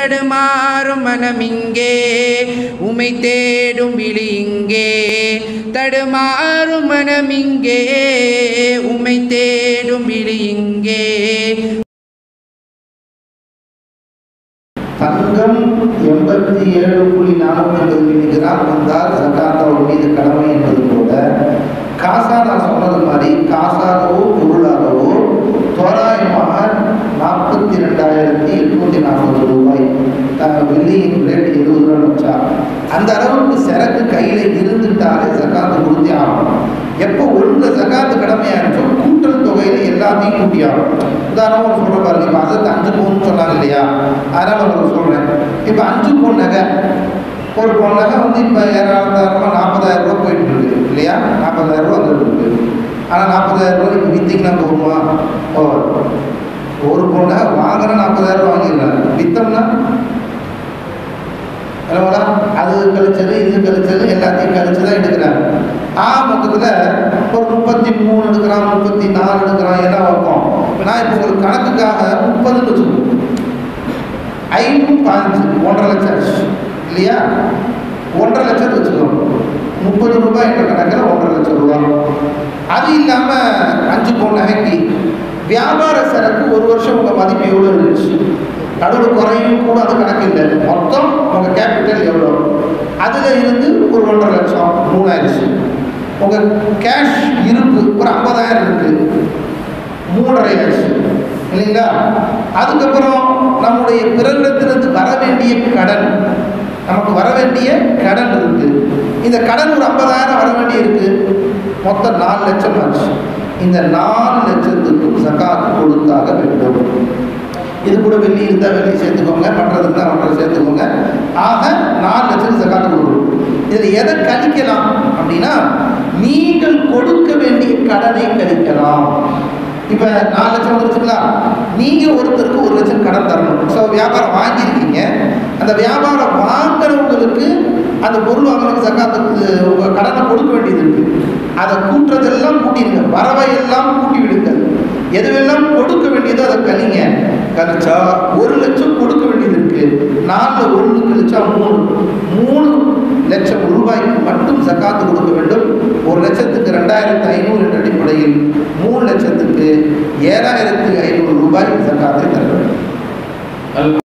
தடுமாறும் மனமிங்கே உமை தேடும் விழி இங்கே தடுமாறும் மனமிங்கே உமை தேடும் விழி இங்கே தங்கம் எண்பத்தி ஏழு புள்ளி நானூற்றி ஐம்பது மில்லிகிராம் வந்தால் ஜக்காத் அவர் மீது கடமை என்பது போல காசா நான் சொன்னது மாதிரி காசாகவோ பொருளாகவோ தோராயமாக நாற்பத்தி ரெண்டாயிரத்தி எட்நூற்றி நாற்பது ரூபாய் அஹ், வெள்ளியின் ரேட் எழுபது ரூபா வச்சா அந்த அளவுக்கு சரக்கு கையில் இருந்துட்டாலே ஜக்காத்து கொடுத்தே ஆகணும் எப்போ ஒன்று ஜக்காத்து கடமையாயிருச்சோ கூட்டல் தொகையில் எல்லாத்தையும் கூட்டி ஆகணும் உதாரணமாக ஒரு சொல்கிற பாருங்க இப்போ அது அஞ்சு பவுன் சொன்னாங்க இல்லையா அதனால் உங்களுக்கு சொல்கிறேன் இப்போ அஞ்சு பவுன் நகை ஒரு பவுன் நகை வந்து இப்போ ஏழாயிரத்தாயிரமா நாற்பதாயிரம் ரூபா போயிட்டு இருக்கு இல்லையா நாற்பதாயிரம் ரூபா வந்துட்டு இருக்கு ஆனால் நாற்பதாயிரம் ரூபாய் இப்போ விற்றீங்கன்னா போகுமா போகாது ஒரு பவுன் நகை வாங்கினா நாற்பதாயிரம் ரூபா வாங்கிடுறாங்க விற்றோம்னா இல்லைங்களா அது கழிச்சது இது கழிச்சது எல்லாத்தையும் கழிச்சு தான் எடுக்கிறாங்க ஆ மொத்தத்தில் ஒரு முப்பத்தி மூணு எடுக்கிறான் முப்பத்தி நாலு எடுக்கிறான் எல்லாம் வைப்போம் நான் இப்போ உங்களுக்கு கணக்குக்காக முப்பதுன்னு வச்சுக்கோங்க ஐநூறு பாஞ்சு ஒன்றரை லட்சம் ஆச்சு இல்லையா ஒன்றரை லட்சம் வச்சுக்கோங்க முப்பது ரூபாய் என்ற கணக்கில் ஒன்றரை லட்சம் ரூபாய் அது இல்லாமல் அஞ்சு பவுன் நகைக்கு வியாபார சரக்கு ஒரு வருஷம் உங்கள் மதிப்பு எவ்வளோ இருந்துச்சு நடுவில் குறையும் கூட அது கணக்கு இல்லை மொத்தம் உங்கள் கேபிட்டல் எவ்வளோ அதில் இருந்து ஒரு ஒன்றரை லட்சம் மூணாயிடுச்சு உங்கள் கேஷ் இருப்பு ஒரு ஐம்பதாயிரம் இருக்குது மூன்றரை ஆயிடுச்சு இல்லைங்களா அதுக்கப்புறம் நம்முடைய பிறரிடத்திலிருந்து வர வேண்டிய கடன் நமக்கு வர வேண்டிய கடன் இருக்கு இந்த கடன் ஒரு ஐம்பதாயிரம் வர வேண்டி இருக்கு மொத்தம் நாலு லட்சம் ஆச்சு இந்த நாலு லட்சத்துக்கும் சக்காத்து கொடுத்தாக வேண்டும் இது கூட வெள்ளி இருந்தால் வெள்ளி சேர்த்துக்கோங்க மற்றது இருந்தால் மற்றது சேர்த்துக்கோங்க ஆக நாலு லட்சத்துக்கு சக்காத்து கொடுக்கணும் இதில் எதை கழிக்கலாம் அப்படின்னா நீங்கள் கொடுக்க வேண்டிய கடனை கழிக்கலாம் இப்போ நாலு லட்சம் வந்துருச்சுங்களா நீங்கள் ஒருத்தருக்கு ஒரு லட்சம் கடன் தரணும் ஸோ வியாபாரம் வாங்கியிருக்கீங்க அந்த வியாபாரம் வாங்குறவங்களுக்கு அந்த பொருள் வாங்குறதுக்கு சக்காத்துக்கு உங்கள் கடனை கொடுக்க வேண்டியது இருக்குது அதை கூட்டுறதெல்லாம் கூட்டிடுங்க வரவையெல்லாம் கூட்டி விடுங்க எதுவெல்லாம் கொடுக்க வேண்டியதோ அதை கழிங்க கழிச்சா ஒரு லட்சம் கொடுக்க வேண்டியது இருக்கு நாலில் ஒன்று கழிச்சா மூணு மூணு லட்சம் ரூபாய்க்கு மட்டும் சக்காத்து கொடுக்க வேண்டும் ஒரு லட்சத்துக்கு ரெண்டாயிரத்து ஐநூறு என்ற அடிப்படையில் மூணு லட்சத்துக்கு ஏழாயிரத்து ஐநூறு ரூபாய் சக்காத்தை தர வேண்டும்